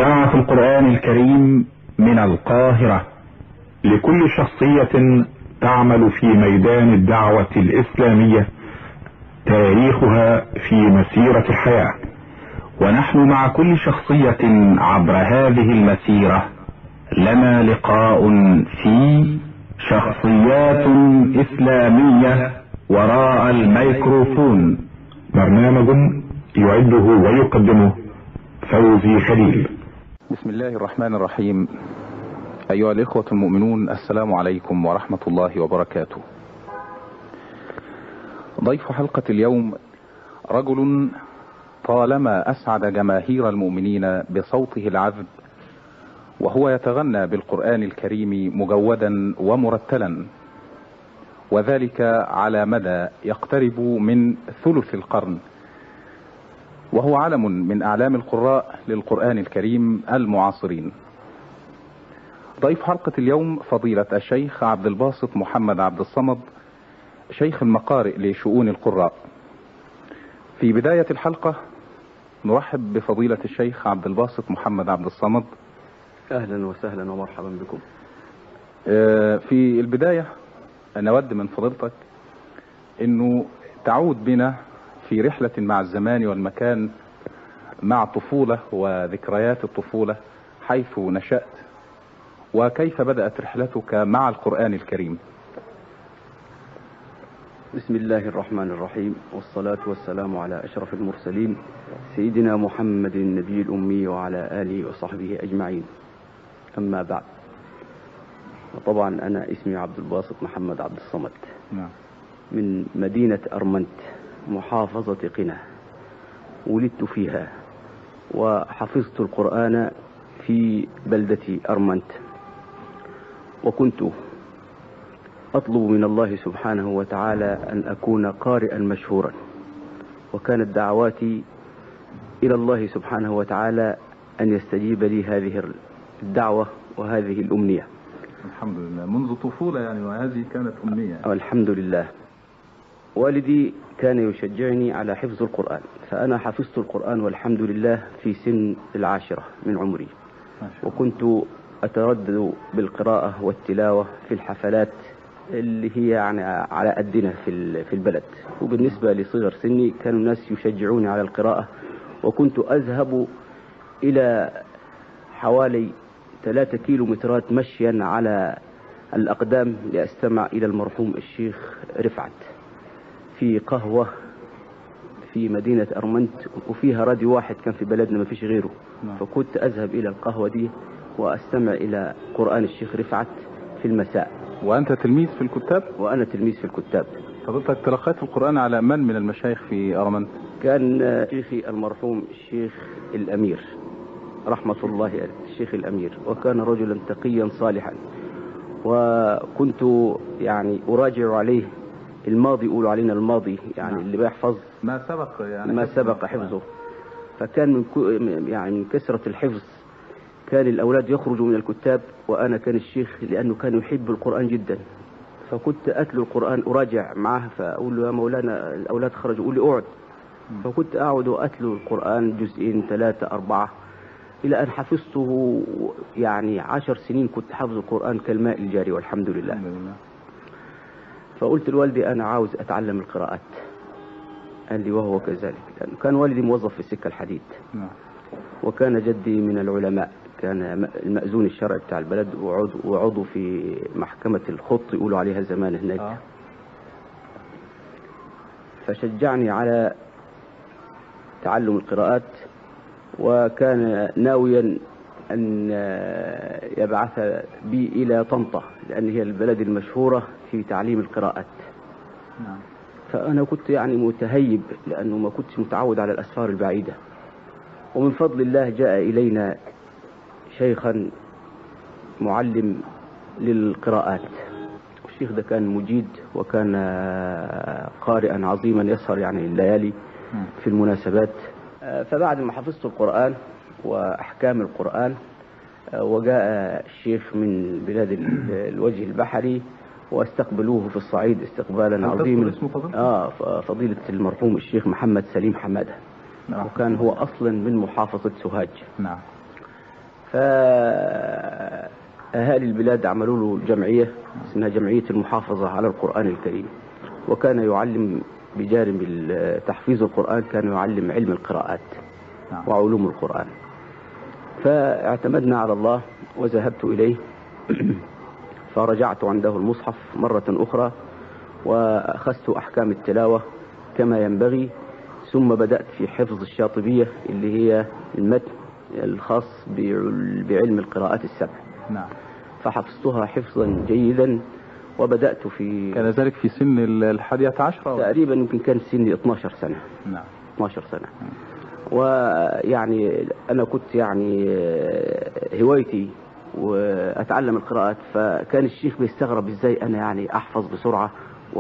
إذاعة القرآن الكريم من القاهرة لكل شخصية تعمل في ميدان الدعوة الإسلامية تاريخها في مسيرة الحياة ونحن مع كل شخصية عبر هذه المسيرة لنا لقاء في شخصيات إسلامية وراء الميكروفون برنامج يعده ويقدمه فوزي خليل بسم الله الرحمن الرحيم أيها الإخوة المؤمنون السلام عليكم ورحمة الله وبركاته ضيف حلقة اليوم رجل طالما أسعد جماهير المؤمنين بصوته العذب وهو يتغنى بالقرآن الكريم مجودا ومرتلا وذلك على مدى يقترب من ثلث القرن وهو علم من أعلام القراء للقرآن الكريم المعاصرين ضيف حلقة اليوم فضيلة الشيخ عبد الباسط محمد عبد الصمد شيخ المقارئ لشؤون القراء في بداية الحلقة نرحب بفضيلة الشيخ عبد الباسط محمد عبد الصمد اهلا وسهلا ومرحبا بكم في البداية نود من فضيلتك انه تعود بنا في رحلة مع الزمان والمكان مع طفولة وذكريات الطفولة حيث نشأت وكيف بدأت رحلتك مع القرآن الكريم بسم الله الرحمن الرحيم والصلاة والسلام على أشرف المرسلين سيدنا محمد النبي الأمي وعلى آله وصحبه أجمعين أما بعد وطبعا أنا اسمي عبد الباسط محمد عبد الصمد نعم من مدينة أرمنت محافظة قنا ولدت فيها وحفظت القرآن في بلدة أرمنت وكنت أطلب من الله سبحانه وتعالى أن أكون قارئا مشهورا وكانت دعواتي إلى الله سبحانه وتعالى أن يستجيب لي هذه الدعوة وهذه الأمنية الحمد لله منذ طفولة يعني وهذه كانت أمنية والحمد لله والدي كان يشجعني على حفظ القرآن فأنا حفظت القرآن والحمد لله في سن العاشرة من عمري ما شاء الله. وكنت أتردد بالقراءة والتلاوة في الحفلات اللي هي يعني على قدنا في ال- في البلد وبالنسبة لصغر سني كانوا الناس يشجعوني على القراءة وكنت أذهب إلى حوالي ثلاثة كيلو مترات مشيا على الأقدام لأستمع إلى المرحوم الشيخ رفعت في قهوة في مدينة أرمنت وفيها راديو واحد كان في بلدنا ما فيش غيره نعم. فكنت أذهب إلى القهوة دي وأستمع إلى قرآن الشيخ رفعت في المساء وأنت تلميذ في الكتاب وأنا تلميذ في الكتاب فضلتك تلقيت القرآن على من من المشايخ في أرمنت كان آه، شيخي المرحوم الشيخ الأمير رحمة الله عليه الشيخ الأمير وكان رجلا تقيا صالحا وكنت يعني أراجع عليه الماضي يقولوا علينا الماضي يعني نعم. اللي بيحفظ ما سبق يعني ما حفظ سبق القرآن. حفظه فكان من كو يعني من كثرة الحفظ كان الأولاد يخرجوا من الكتاب وأنا كان الشيخ لأنه كان يحب القرآن جدا فكنت أتلو القرآن أراجع معه فأقول له يا مولانا الأولاد خرجوا يقول لي اقعد فكنت أقعد وأتلو القرآن جزئين ثلاثة أربعة إلى أن حفظته يعني عشر سنين كنت حافظ القرآن كالماء الجاري والحمد لله الحمد لله فقلت لوالدي أنا عاوز أتعلم القراءات قال لي وهو كذلك لأنه كان والدي موظف في السكة الحديد نعم وكان جدي من العلماء كان م- المأذون الشرعي بتاع البلد وعضو, وعضو في محكمة الخط يقولوا عليها زمان هناك آه. فشجعني على تعلم القراءات وكان ناويا أن آه، يبعث بي إلى طنطا لأن هي البلد المشهورة في تعليم القراءات نعم فأنا كنت يعني متهيب لأنه ما كنتش متعود على الأسفار البعيدة ومن فضل الله جاء إلينا شيخا معلم للقراءات الشيخ ده كان مجيد وكان آه، قارئا عظيما يسهر يعني الليالي مم. في المناسبات آه، فبعد ما حفظت القرآن وأحكام القرآن آه، وجاء الشيخ من بلاد ال- الوجه البحري واستقبلوه في الصعيد استقبالا هل تذكر عظيما اسمه فضيلة؟ اه ف- فضيلة المرحوم الشيخ محمد سليم حمادة نعم. وكان هو أصلا من محافظة سوهاج نعم فأهالي البلاد عملوا له جمعية اسمها جمعية المحافظة على القرآن الكريم وكان يعلم بجانب تحفيظ القرآن كان يعلم علم القراءات نعم. وعلوم القرآن فاعتمدنا على الله وذهبت إليه فرجعت عنده المصحف مرة أخرى وأخذت أحكام التلاوة كما ينبغي ثم بدأت في حفظ الشاطبية اللي هي المتن الخاص بعل- بعلم القراءات السبع نعم فحفظتها حفظا جيدا وبدأت في كان ذلك في سن ال- الحادية عشرة تقريبا يمكن كان سني 12 سنة نعم 12 سنة ويعني أنا كنت يعني آه، هوايتي وأتعلم القراءات فكان الشيخ بيستغرب إزاي أنا يعني أحفظ بسرعة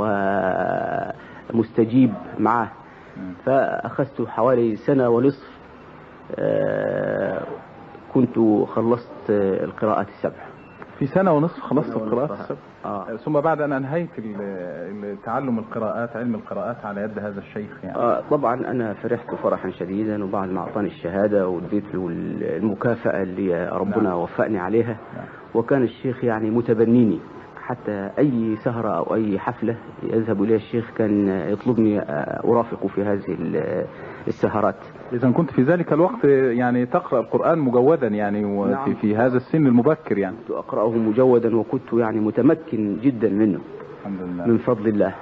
ومستجيب معاه مم. فأخذت حوالي سنة ونصف آه، كنت خلصت آه، القراءات السبع في سنة ونصف خلصت سنة القراءات ونصف. السبع آه. ثم بعد أن أنهيت ال- ال- تعلم القراءات علم القراءات على يد هذا الشيخ يعني آه، طبعا انا فرحت فرحا شديدا وبعد ما اعطاني الشهاده واديت له المكافاه اللي ربنا نعم. وفقني عليها نعم. وكان الشيخ يعني متبنيني حتى اي سهره او اي حفله يذهب اليها الشيخ كان يطلبني آه، ارافقه في هذه ال- السهرات إذا كنت في ذلك الوقت يعني تقرأ القرآن مجودا يعني وفي نعم. في هذا السن المبكر يعني كنت اقراه مجودا وكنت يعني متمكن جدا منه الحمد لله من فضل الله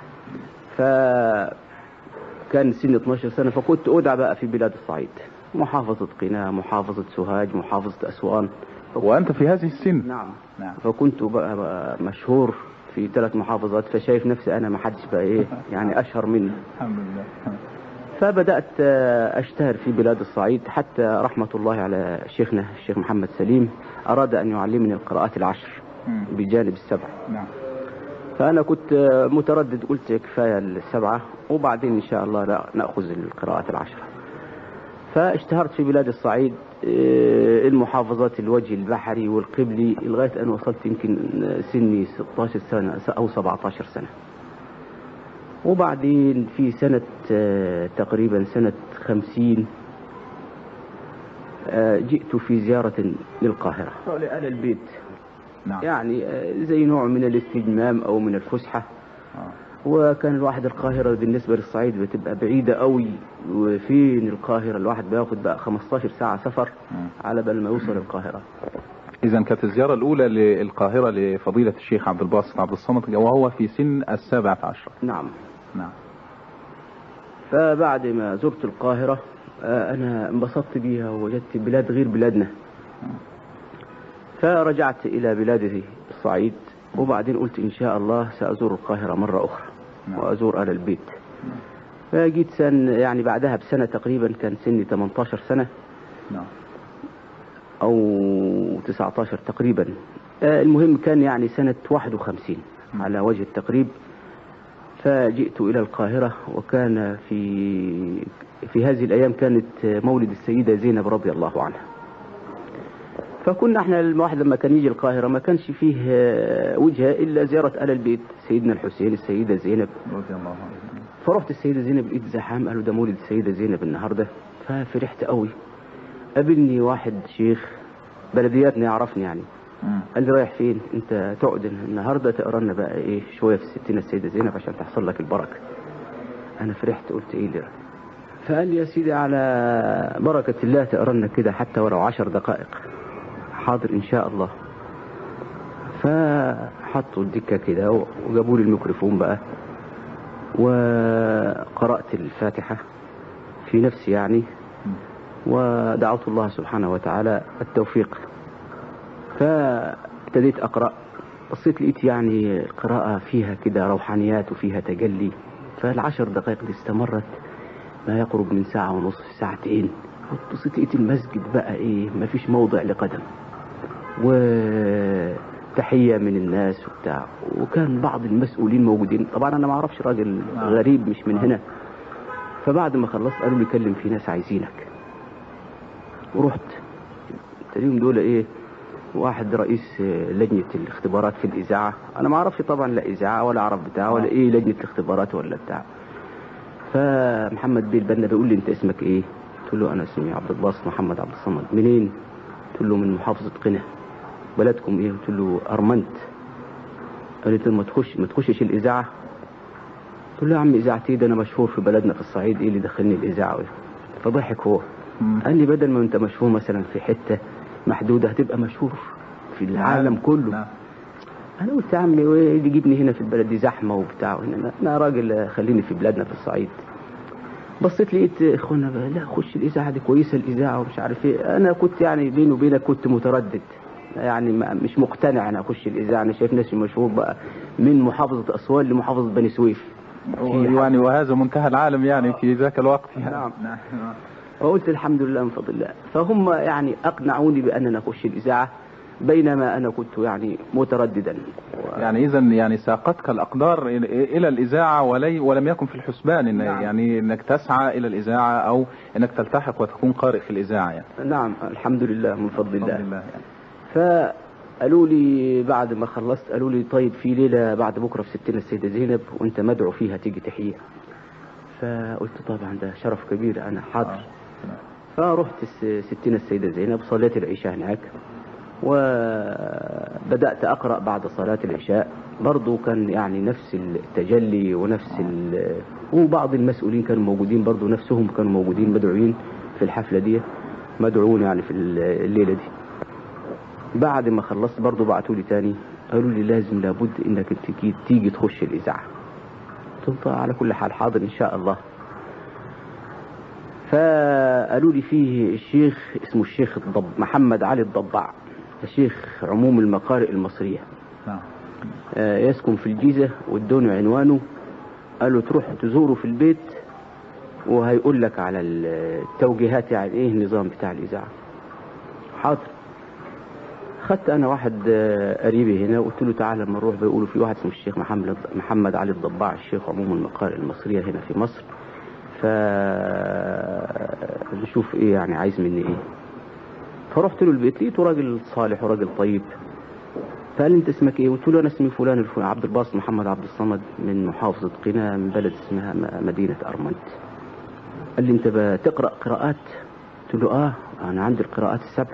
فكان سن 12 سنة فكنت أدعى بقى في بلاد الصعيد محافظة قنا محافظة سوهاج محافظة أسوان وأنت في هذه السن نعم نعم فكنت بقى, بقى مشهور في ثلاث محافظات فشايف نفسي أنا ما حدش بقى إيه يعني أشهر مني الحمد لله فبدأت آه، أشتهر في بلاد الصعيد حتى رحمة الله على شيخنا الشيخ محمد سليم أراد أن يعلمني القراءات العشر مم. بجانب السبع نعم فأنا كنت متردد قلت كفاية السبعة وبعدين إن شاء الله لا- نأخذ القراءات العشرة فاشتهرت في بلاد الصعيد آه، المحافظات الوجه البحري والقبلي لغاية أن وصلت يمكن سني 16 سنة أو 17 سنة وبعدين في سنة آه، تقريبا سنة 50 آه، جئت في زيارة للقاهرة لأهل البيت نعم يعني آه، زي نوع من الاستجمام او من الفسحه آه. وكان الواحد القاهره بالنسبه للصعيد بتبقى بعيده قوي وفين القاهره الواحد بياخد بقى 15 ساعه سفر مم. على بال ما يوصل القاهره إذا كانت الزيارة الأولى للقاهرة لفضيلة الشيخ عبد الباسط عبد الصمد وهو في سن السابعة عشر نعم نعم فبعد ما زرت القاهره آه، انا انبسطت بيها ووجدت بلاد غير بلادنا فرجعت الى بلاد الصعيد وبعدين قلت ان شاء الله سازور القاهره مره اخرى نعم. وازور اهل البيت فجيت سن يعني بعدها بسنه تقريبا كان سني 18 سنه نعم او 19 تقريبا آه، المهم كان يعني سنة 51 م. على وجه التقريب فجئت إلى القاهرة وكان في في هذه الأيام كانت مولد السيدة زينب رضي الله عنها فكنا احنا الواحد لما كان يجي القاهرة ما كانش فيه آه، وجهة إلا زيارة آل البيت سيدنا الحسين السيدة زينب رضي الله عنه فرحت السيدة زينب لقيت زحام قالوا ده مولد السيدة زينب النهاردة ففرحت قوي قابلني واحد شيخ بلدياتنا يعرفني يعني مم. قال لي رايح فين انت تقعد النهارده تقرا لنا بقى ايه شويه في الستين السيده زينب عشان تحصل لك البركه انا فرحت قلت ايه ده فقال لي يا سيدي على بركه الله تقرا لنا كده حتى ولو عشر دقائق حاضر ان شاء الله فحطوا الدكه كده وجابوا لي الميكروفون بقى وقرات الفاتحه في نفسي يعني ودعوت الله سبحانه وتعالى التوفيق فابتديت اقرا بصيت لقيت يعني القراءة فيها كده روحانيات وفيها تجلي فالعشر دقائق دي استمرت ما يقرب من ساعة ونصف ساعتين بصيت لقيت المسجد بقى ايه ما فيش موضع لقدم وتحية من الناس وبتاع وكان بعض المسؤولين موجودين طبعا انا ما اعرفش راجل آه. غريب مش من آه. هنا فبعد ما خلصت قالوا لي كلم في ناس عايزينك ورحت تلاقيهم دول ايه واحد رئيس آه، لجنة الاختبارات في الإذاعة أنا ما أعرفش طبعا لا إذاعة ولا أعرف بتاع ولا آه. إيه لجنة الاختبارات ولا بتاع فمحمد بيه البنا بيقول لي أنت اسمك إيه؟ قلت له أنا اسمي عبد الباسط محمد عبد الصمد منين؟ قلت له من محافظة قنا بلدكم ايه قلت له ارمنت قال لي طب ما تخش ما تخشش الاذاعة قلت له يا عم اذاعتي ده انا مشهور في بلدنا في الصعيد ايه اللي دخلني الاذاعة فضحك هو مم. قال لي بدل ما انت مشهور مثلا في حتة محدودة هتبقى مشهور في العالم كله نعم. انا قلت يا عمي وايه اللي يجيبني هنا في البلد دي زحمه وبتاع وهنا انا راجل خليني في بلادنا في الصعيد بصيت لقيت اخوانا بقى لا خش الاذاعه دي كويسه الاذاعه ومش عارف ايه انا كنت يعني بيني وبينك كنت متردد يعني ما- مش مقتنع انا اخش الاذاعه انا شايف نفسي مشهور بقى من محافظه اسوان لمحافظه بني سويف يعني وهذا منتهى العالم يعني في ذاك الوقت يعني. نعم. نعم فقلت الحمد لله من فضل الله فهم يعني اقنعوني بان انا اخش الاذاعه بينما انا كنت يعني مترددا يعني اذا يعني ساقتك الاقدار الى إلى الاذاعه ولي ولم يكن في الحسبان إن نعم. يعني انك تسعى الى الاذاعه او انك تلتحق وتكون قارئ في الاذاعه يعني نعم الحمد لله من فضل الله بفضل الله يعني. فقالوا لي بعد ما خلصت قالوا لي طيب في ليلة بعد بكرة في ستنا السيدة زينب وانت مدعو فيها تيجي تحييها فقلت طبعا ده شرف كبير انا حاضر آه. فرحت الس- ستنا السيدة زينب صليت العشاء هناك وبدأت أقرأ بعد صلاة العشاء برضو كان يعني نفس التجلي ونفس ال... وبعض المسؤولين كانوا موجودين برضو نفسهم كانوا موجودين مدعوين في الحفلة دي مدعوون يعني في الليلة دي بعد ما خلصت برضو بعتوا لي تاني قالوا لي لازم لابد انك تيجي, تيجي تخش الاذاعه قلت لهم على كل حال حاضر ان شاء الله فقالوا لي فيه الشيخ اسمه الشيخ الضب محمد علي الضباع الشيخ عموم المقارئ المصريه نعم آه، يسكن في الجيزه وادوني عنوانه قالوا تروح تزوره في البيت وهيقول لك على التوجيهات يعني ايه النظام بتاع الاذاعه حاضر خدت انا واحد آه، قريبي هنا وقلت له تعالى لما نروح بيقولوا في واحد اسمه الشيخ محمد محمد علي الضباع الشيخ عموم المقارئ المصريه هنا في مصر ف نشوف ايه يعني عايز مني ايه فرحت له البيت لقيته راجل صالح وراجل طيب فقال لي انت اسمك ايه؟ قلت له انا اسمي فلان الفلاني عبد الباسط محمد عبد الصمد من محافظه قنا من بلد اسمها م- مدينه ارمنت. قال لي انت بتقرا قراءات؟ قلت له اه انا عندي القراءات السبع.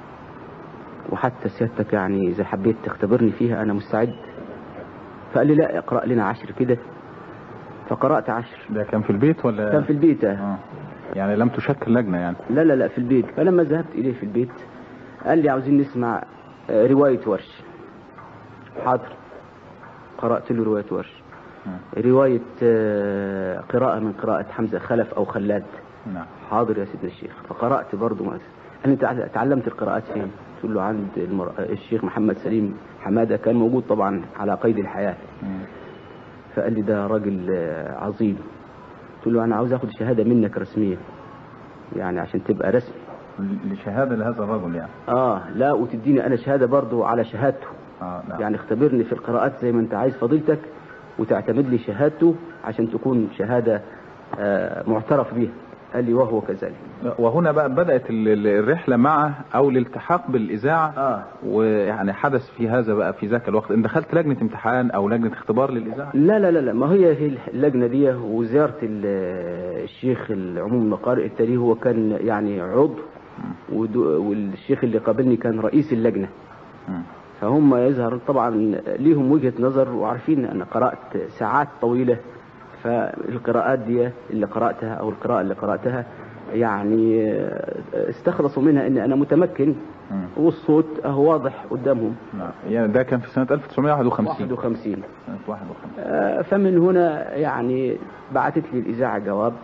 وحتى سيادتك يعني اذا حبيت تختبرني فيها انا مستعد. فقال لي لا اقرا لنا عشر كده. فقرات عشر. ده كان في البيت ولا كان في البيت آه. آه. يعني لم تشكل لجنه يعني لا لا لا في البيت فلما ذهبت إليه في البيت قال لي عاوزين نسمع آه، رواية ورش حاضر قرأت له رواية ورش رواية آه، قراءة من قراءة حمزة خلف أو خلاد نعم حاضر يا سيدنا الشيخ فقرأت برضه ما قال لي انت تعلمت القراءات فين؟ قلت له عند المر... الشيخ محمد سليم حمادة كان موجود طبعا على قيد الحياة مم. فقال لي ده راجل آه، عظيم قلت له انا عاوز اخد شهادة منك رسمية يعني عشان تبقى رسمي لشهاده لهذا الرجل يعني اه لا وتديني انا شهاده برضو على شهادته اه نعم يعني اختبرني في القراءات زي ما انت عايز فضيلتك وتعتمد لي شهادته عشان تكون شهاده آه معترف بها قال لي وهو كذلك وهنا بقى بدأت ال- ال- الرحلة معه أو الالتحاق بالإذاعة اه ويعني حدث في هذا بقى في ذاك الوقت إن دخلت لجنة امتحان أو لجنة اختبار للإذاعة لا لا لا لا ما هي في اللجنه دي وزياره ال- الشيخ العموم المقارئ التالي هو كان يعني عضو ودو- والشيخ اللي قابلني كان رئيس اللجنه مم. فهم يظهر طبعا ليهم وجهة نظر وعارفين أنا قرأت ساعات طويلة فالقراءات دي اللي قرأتها أو القراءة اللي قرأتها يعني استخلصوا منها أن أنا متمكن مم. والصوت أهو واضح قدامهم نعم يعني ده كان في سنة 1951 51 سنة 51 آه، فمن هنا يعني بعثت لي الإذاعة جواب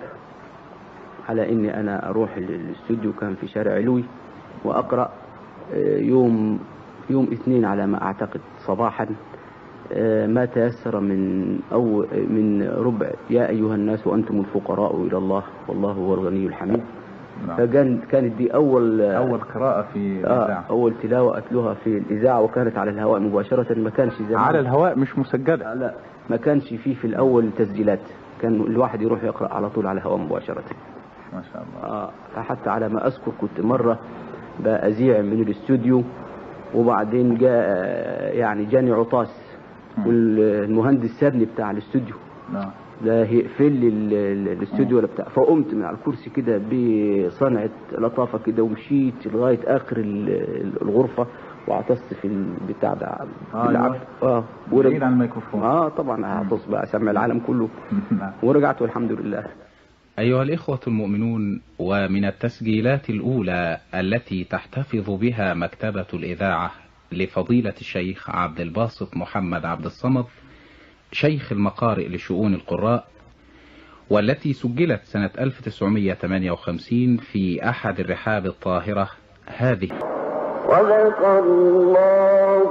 على إني أنا أروح الاستوديو كان في شارع علوي وأقرأ آه، يوم يوم اثنين على ما أعتقد صباحا آه، ما تيسر من أو من ربع يا أيها الناس وأنتم الفقراء إلى الله والله هو الغني الحميد نعم. فكان كانت دي أول أول قراءة في آه الإذاعة أول تلاوة أتلوها في الإذاعة وكانت على الهواء مباشرة ما كانش زمان على الهواء مش مسجلة لا ما كانش فيه في الاول تسجيلات كان الواحد يروح يقرا على طول على الهواء مباشره ما شاء الله آه فحتى على ما اذكر كنت مره بأذيع من الاستوديو وبعدين جاء آه، يعني جاني عطاس والمهندس سابني بتاع الاستوديو نعم ده هيقفل لي ال- ال- الاستوديو ولا بتاع فقمت من على الكرسي كده بصنعة لطافة كده ومشيت لغاية آخر ال- ال- الغرفة وعطست في البتاع ده آه، بالعب- أيوة. اه بعيد ورجعت عن الميكروفون اه طبعا هعطس بقى اسمع العالم كله نعم. ورجعت والحمد لله أيها الإخوة المؤمنون ومن التسجيلات الأولى التي تحتفظ بها مكتبة الإذاعة لفضيلة الشيخ عبد الباسط محمد عبد الصمد شيخ المقارئ لشؤون القراء والتي سجلت سنة 1958 في أحد الرحاب الطاهرة هذه صدق الله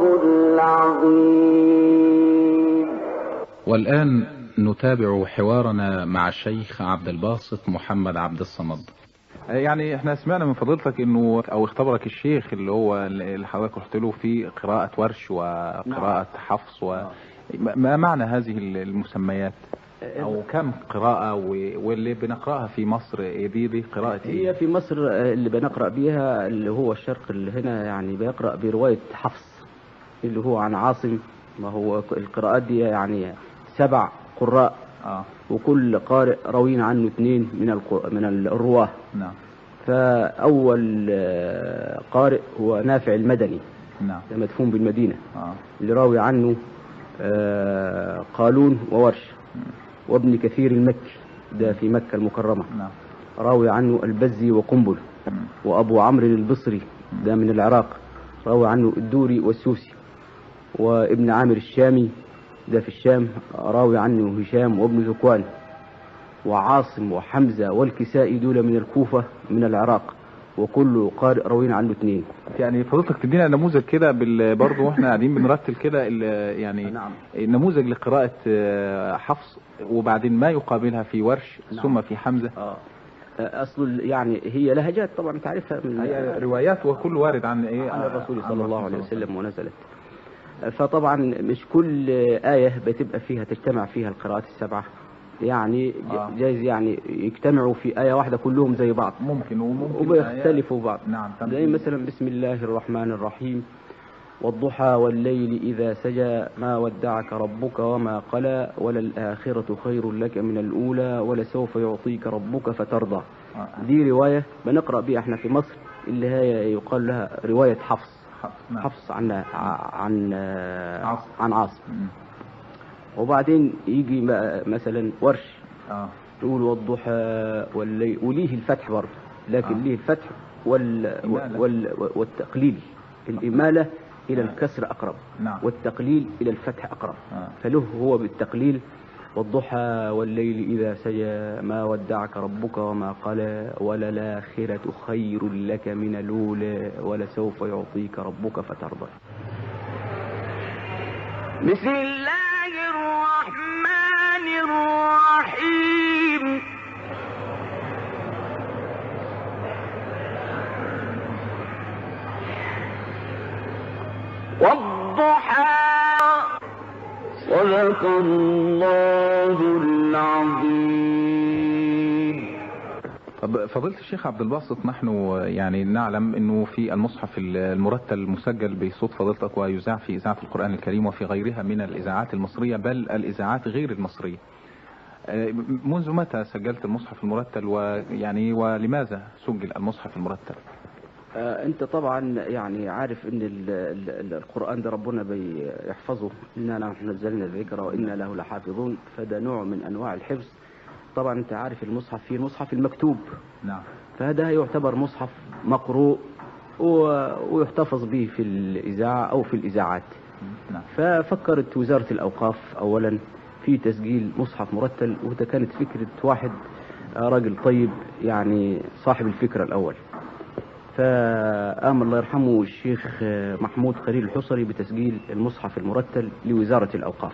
العظيم والآن نتابع حوارنا مع الشيخ عبد الباسط محمد عبد الصمد يعني احنا سمعنا من فضيلتك انه او اختبرك الشيخ اللي هو اللي حضرتك رحت له في قراءة ورش وقراءة حفص و ما معنى هذه المسميات او كم قراءة و- واللي بنقرأها في مصر إيه دي دي قراءة هي ايه في مصر آه، اللي بنقرأ بيها اللي هو الشرق اللي هنا يعني بيقرأ برواية حفص اللي هو عن عاصم ما هو القراءات دي يعني سبع قراء اه وكل قارئ روين عنه اثنين من الق- من الرواه نعم فأول آه، قارئ هو نافع المدني نعم ده مدفون بالمدينة اه اللي راوي عنه آه، قالون وورش وابن كثير المكي ده في مكة المكرمة نعم راوي عنه البزي وقنبل وأبو عمرو البصري ده من العراق راوي عنه الدوري والسوسي وابن عامر الشامي ده في الشام راوي عنه هشام وابن ذكوان وعاصم وحمزة والكسائي دول من الكوفة من العراق وكل قارئ راوين عنه اثنين يعني فضلتك تدينا نموذج كده بال... برضه واحنا قاعدين بنرتل كده ال- يعني نعم. نموذج لقراءة آه، حفص وبعدين ما يقابلها في ورش نعم. ثم في حمزة اه اصل يعني هي لهجات طبعا تعرفها من هي روايات وكل وارد عن ايه عن الرسول عن صلى الله الرسول عليه صلى الله وسلم ونزلت فطبعا مش كل آية بتبقى فيها تجتمع فيها القراءات السبعة يعني ج- آه. جايز يعني يجتمعوا في آية واحدة كلهم زي بعض ممكن وممكن وبيختلفوا بعض نعم تمام. زي مثلا بسم الله الرحمن الرحيم والضحى والليل إذا سجى ما ودعك ربك وما قلى وللآخرة خير لك من الأولى ولسوف يعطيك ربك فترضى آه. دي رواية بنقرأ بيها احنا في مصر اللي هي يقال لها رواية حفص حفص نعم. حفص عن عن عاصم. عن عاصم مم. وبعدين يجي م- مثلا ورش اه يقول والضحى والليل وليه الفتح برضه لكن آه. ليه الفتح وال إمالة. وال والتقليل الإمالة إلى الكسر أقرب نعم. والتقليل إلى الفتح أقرب آه. فله هو بالتقليل والضحى والليل إذا سجى ما ودعك ربك وما قلى وللآخرة خير لك من الأولى ولسوف يعطيك ربك فترضى بسم الله الرحمن الرحيم والضحى صدق الله العظيم طب فضيلة الشيخ عبد الباسط نحن يعني نعلم انه في المصحف المرتل مسجل بصوت فضيلتك ويذاع في اذاعة القرآن الكريم وفي غيرها من الاذاعات المصرية بل الاذاعات غير المصرية. آه، منذ متى سجلت المصحف المرتل ويعني ولماذا سجل المصحف المرتل؟ آه، انت طبعا يعني عارف ان ال ال ال القرآن ده ربنا بيحفظه إنا نحن نزلنا الذكر وإنا له لحافظون فده نوع من أنواع الحفظ طبعا انت عارف المصحف فيه المصحف المكتوب نعم. فهذا يعتبر مصحف مقروء و- ويحتفظ به في الإذاعة أو في الإذاعات نعم. ففكرت وزارة الأوقاف أولا في تسجيل مصحف مرتل وده كانت فكرة واحد آه، راجل طيب يعني صاحب الفكرة الأول فقام الله يرحمه الشيخ آه، محمود خليل الحصري بتسجيل المصحف المرتل لوزارة الأوقاف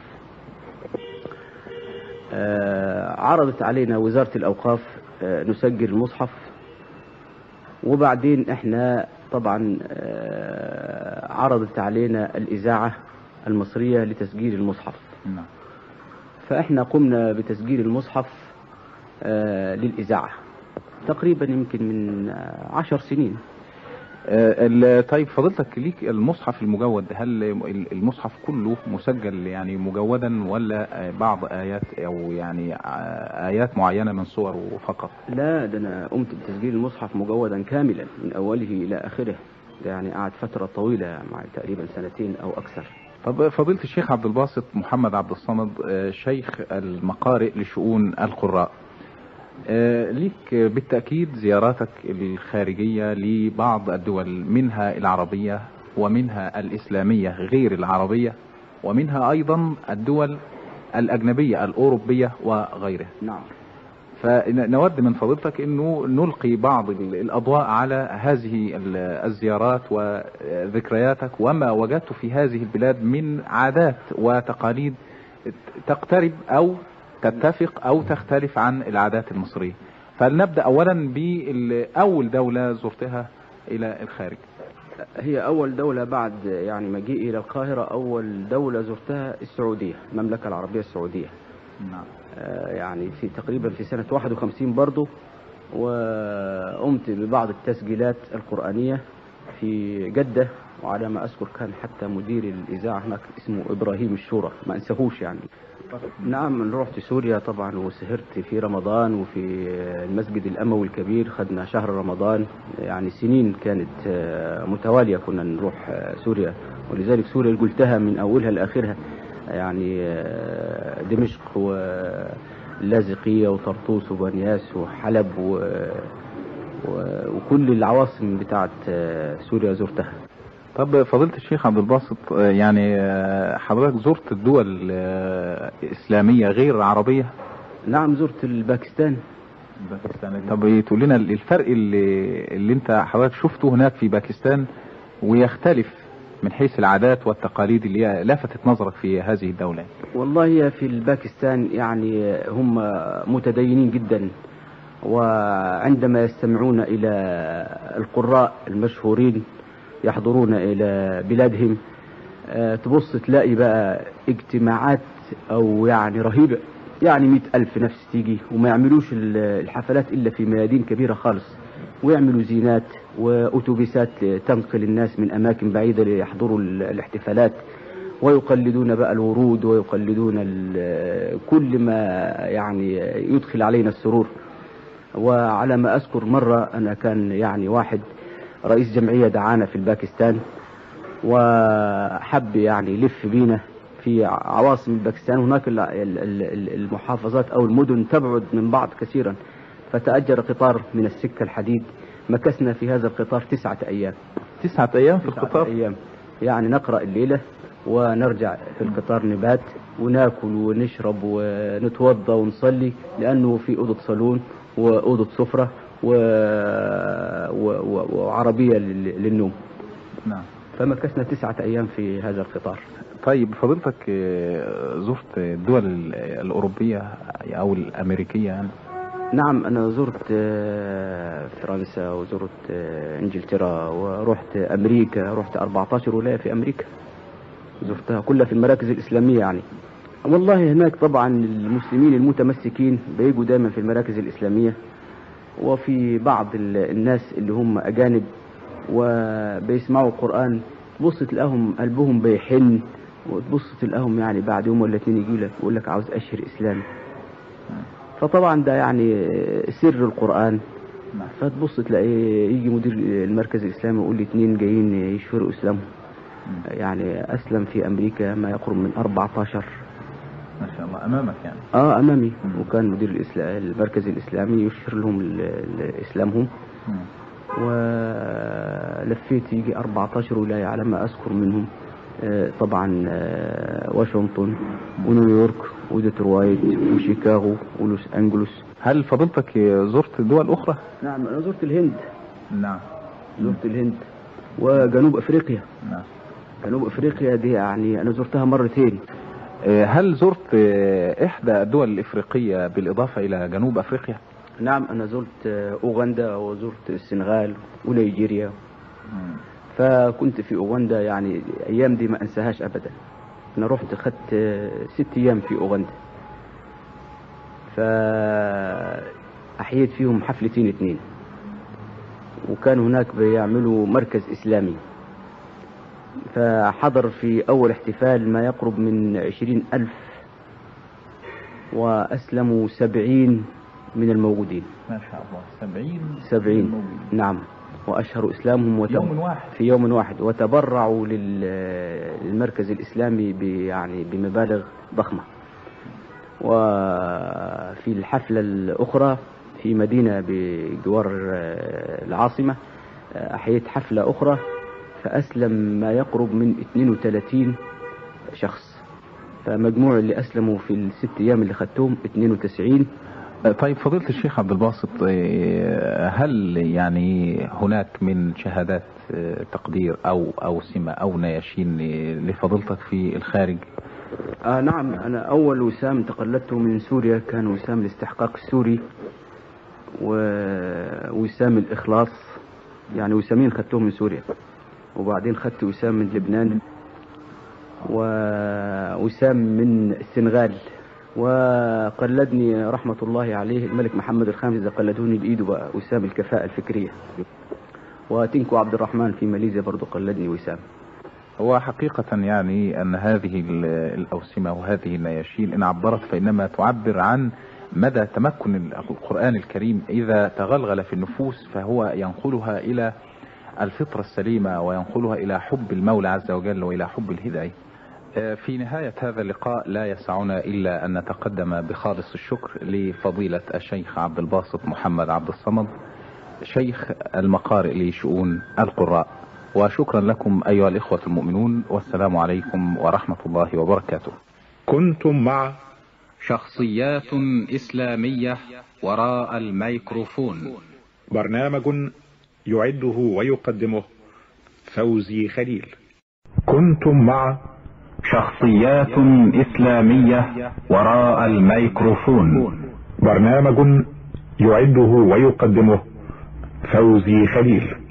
آه، عرضت علينا وزارة الأوقاف آه، نسجل المصحف وبعدين احنا طبعا آه، عرضت علينا الإذاعة المصرية لتسجيل المصحف نعم. فاحنا قمنا بتسجيل المصحف آه، للإذاعة تقريبا يمكن من آه، عشر سنين آه، ال- طيب فضيلتك ليك المصحف المجود هل المصحف كله مسجل يعني مجودا ولا آه، بعض آيات أو يعني آه، آيات معينة من صوره فقط لا ده انا قمت بتسجيل المصحف مجودا كاملا من اوله الى اخره ده يعني قعد فتره طويله مع تقريبا سنتين او اكثر طب فضيلة الشيخ عبد الباسط محمد عبد الصمد آه، شيخ المقارئ لشؤون القراء آه، ليك بالتأكيد زياراتك الخارجية لبعض الدول منها العربية ومنها الإسلامية غير العربية ومنها أيضا الدول الأجنبية الأوروبية وغيرها نعم فنود من فضيلتك انه نلقي بعض ال- الاضواء على هذه ال- الزيارات وذكرياتك وما وجدت في هذه البلاد من عادات وتقاليد تقترب او تتفق او تختلف عن العادات المصرية فلنبدأ اولا باول دولة زرتها الى الخارج هي اول دوله بعد يعني مجيئي الى القاهره اول دوله زرتها السعوديه المملكه العربيه السعوديه نعم آه، يعني في تقريبا في سنة 51 برضه وقمت ببعض التسجيلات القرآنية في جدة وعلى ما أذكر كان حتى مدير الإذاعة هناك اسمه إبراهيم الشورى ما أنساهوش يعني نعم أنا رحت سوريا طبعا وسهرت في رمضان وفي المسجد الأموي الكبير خدنا شهر رمضان يعني سنين كانت آه، متوالية كنا نروح آه، سوريا ولذلك سوريا قلتها من أولها لآخرها يعني آه، دمشق واللاذقية وطرطوس وبنياس وحلب و... و... وكل العواصم بتاعت آه، سوريا زرتها طب فضيلة الشيخ عبد الباسط آه، يعني آه، حضرتك زرت الدول آه، إسلامية غير عربية نعم زرت الباكستان باكستان طب تقول لنا الفرق اللي اللي انت حضرتك شفته هناك في باكستان ويختلف من حيث العادات والتقاليد اللي هي لفتت نظرك في هذه الدولة والله هي في الباكستان يعني هم متدينين جدا وعندما يستمعون إلى القراء المشهورين يحضرون إلى بلادهم آه، تبص تلاقي بقى اجتماعات أو يعني رهيبة يعني مئة ألف نفس تيجي وما يعملوش ال- الحفلات إلا في ميادين كبيرة خالص ويعملوا زينات وأتوبيسات تنقل الناس من أماكن بعيدة ليحضروا ال- الاحتفالات ويقلدون بقى الورود ويقلدون ال- كل ما يعني يدخل علينا السرور وعلى ما أذكر مرة أنا كان يعني واحد رئيس جمعية دعانا في الباكستان وحب يعني يلف بينا في عواصم الباكستان هناك ال- ال- ال- المحافظات أو المدن تبعد من بعض كثيرا فتأجر قطار من السكة الحديد مكثنا في هذا القطار تسعة أيام تسعة أيام في تسعة القطار أيام يعني نقرأ الليلة ونرجع في القطار نبات وناكل ونشرب ونتوضى ونصلي لأنه في أوضة صالون وأوضة سفرة و... و... و... وعربية لل... للنوم نعم فمكثنا تسعة أيام في هذا القطار طيب فضيلتك آه، زرت الدول ال- الأوروبية أو الأمريكية يعني نعم أنا زرت آه، فرنسا وزرت آه، إنجلترا ورحت أمريكا رحت 14 ولاية في أمريكا زرتها كلها في المراكز الإسلامية يعني والله هناك طبعا المسلمين المتمسكين بيجوا دايما في المراكز الإسلامية وفي بعض ال- الناس اللي هم أجانب وبيسمعوا القرآن تبص تلاقيهم قلبهم بيحن وتبص تلاقيهم يعني بعد يوم ولا اتنين يجي لك يقول لك عاوز أشهر إسلامي فطبعا ده يعني سر القرآن نعم. فتبص تلاقي يجي مدير المركز الإسلامي يقول لي اتنين جايين يشهروا إسلامهم يعني أسلم في أمريكا ما يقرب من 14 ما شاء الله أمامك يعني اه امامي مم. وكان مدير الإسلا- المركز الاسلامي يشهر لهم ال- ال- اسلامهم مم. ولفيت يجي 14 ولايه على ما اذكر منهم آه، طبعا آه، واشنطن ونيويورك وديترويت وشيكاغو ولوس انجلوس هل فضيلتك زرت دول أخرى؟ نعم انا زرت الهند نعم زرت الهند وجنوب افريقيا نعم جنوب افريقيا دي يعني انا زرتها مرتين آه، هل زرت آه، إحدى الدول الإفريقية بالإضافة إلى جنوب أفريقيا؟ نعم انا زرت آه، اوغندا وزرت السنغال ونيجيريا مم. فكنت في اوغندا يعني ايام دي ما انساهاش ابدا انا رحت خدت آه، ست ايام في اوغندا فاحييت فيهم حفلتين اتنين وكان هناك بيعملوا مركز إسلامي فحضر في أول احتفال ما يقرب من عشرين ألف وأسلموا سبعين من الموجودين ما شاء الله سبعين سبعين نعم وأشهروا إسلامهم وتب... يوم واحد في يوم واحد وتبرعوا لل- للمركز الإسلامي ب- يعني بمبالغ ضخمة وفي الحفلة الأخرى في مدينة بجوار آه، العاصمة آه، أحييت حفلة أخرى فأسلم ما يقرب من 32 شخص فمجموع اللي أسلموا في الست أيام اللي خدتهم 92 طيب فضيلة الشيخ عبد الباسط آه، هل يعني هناك من شهادات آه، تقدير أو أوسمة أو نياشين لفضيلتك في الخارج آه نعم أنا أول وسام تقلدته من سوريا كان وسام الاستحقاق السوري ووسام الإخلاص يعني وسامين خدتهم من سوريا وبعدين خدت وسام من لبنان ووسام من السنغال وقلدني رحمة الله عليه الملك محمد الخامس إذا قلدوني بإيده بقى وسام الكفاءة الفكرية وتنكو عبد الرحمن في ماليزيا برضو قلدني وسام هو حقيقة يعني أن هذه ال- الأوسمة وهذه النياشين إن عبرت فإنما تعبر عن مدى تمكن القرآن الكريم إذا تغلغل في النفوس فهو ينقلها إلى الفطرة السليمة وينقلها إلى حب المولى عز وجل وإلى حب الهداية آه، في نهاية هذا اللقاء لا يسعنا إلا أن نتقدم بخالص الشكر لفضيلة الشيخ عبد الباسط محمد عبد الصمد شيخ المقارئ لشؤون القراء وشكرا لكم أيها الإخوة المؤمنون والسلام عليكم ورحمة الله وبركاته كنتم مع شخصيات إسلامية وراء الميكروفون برنامج يعده ويقدمه فوزي خليل كنتم مع شخصيات إسلامية وراء الميكروفون برنامج يعده ويقدمه فوزي خليل